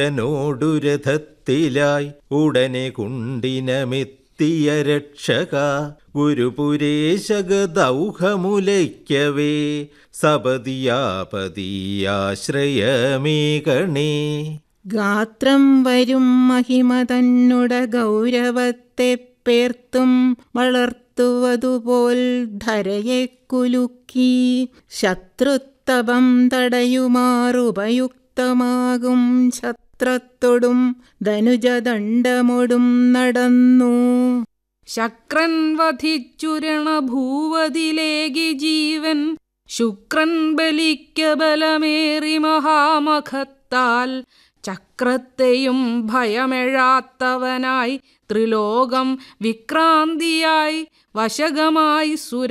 നോടു രഥത്തിലായി ഉടനെ കുണ്ടിനമെത്തിയ രക്ഷക ഗുരുപുരേശകദൗഹമുലയ്ക്കവേ സപതിയാപതിയാശ്രയമേകണേ ഗാത്രം വരും മഹിമ തന്നുട ഗൗരവത്തെ പേർത്തും വളർത്തുവതുപോൽ ധരയെ കുലുക്കി ശത്രുത്തപം തടയുമാറുപയുക്തമാകും ശത്രത്തൊടും ധനുജദണ്ഡമൊടും നടന്നു ശക്രൻ വധിച്ചുരണ ഭൂവതിലേകി ജീവൻ ശുക്രൻ ബലിക്ക ബലമേറി മഹാമഖത്താൽ ചക്രത്തെയും ഭയമെഴാത്തവനായി ത്രിലോകം വിക്രാന്തിയായി വശകമായി സുര